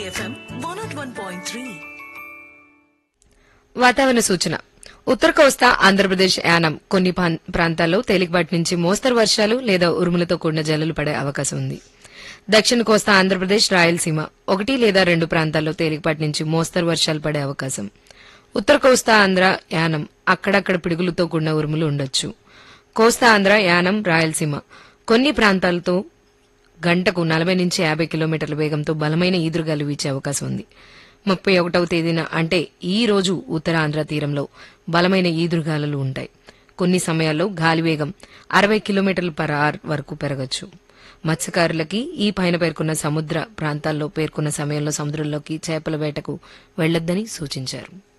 FM one naught one point three వాతావరణ సూచన ఉత్తర కోస్తా ఆంధ్రప్రదేశ్ యానం కొన్ని ప్రాం- ప్రాంతాల్లో తేలికపాటి నుంచి మోస్తరు వర్షాలు లేదా ఉరుములతో కూడిన జల్లులు పడే అవకాశం ఉంది దక్షిణ కోస్తా ఆంధ్రప్రదేశ్ రాయలసీమ ఒకటి లేదా రెండు ప్రాంతాల్లో తేలికపాటి నుంచి మోస్తరు వర్షాలు పడే అవకాశం ఉత్తర కోస్తా ఆంధ్ర యానం అక్కడక్కడ పిడుగులతో కూడిన ఉరుములు ఉండొచ్చు కోస్తా ఆంధ్ర యానం రాయలసీమ కొన్ని ప్రాంతాలతో గంటకు నలభై నుంచి యాభై కిలోమీటర్ల వేగంతో బలమైన ఈదురుగాలు వీచే అవకాశం ఉంది ముప్పై ఒకటవ తేదీన అంటే ఈ రోజు ఉత్తరాంధ్ర తీరంలో బలమైన ఈదురుగాలులు ఉంటాయి కొన్ని సమయాల్లో గాలి వేగం అరవై కిలోమీటర్ల పర్ అవర్ వరకు పెరగచ్చు మత్స్యకారులకి ఈ పైన పేర్కొన్న సముద్ర ప్రాంతాల్లో పేర్కొన్న సమయంలో సముద్రంలోకి చేపల వేటకు వెళ్లొద్దని సూచించారు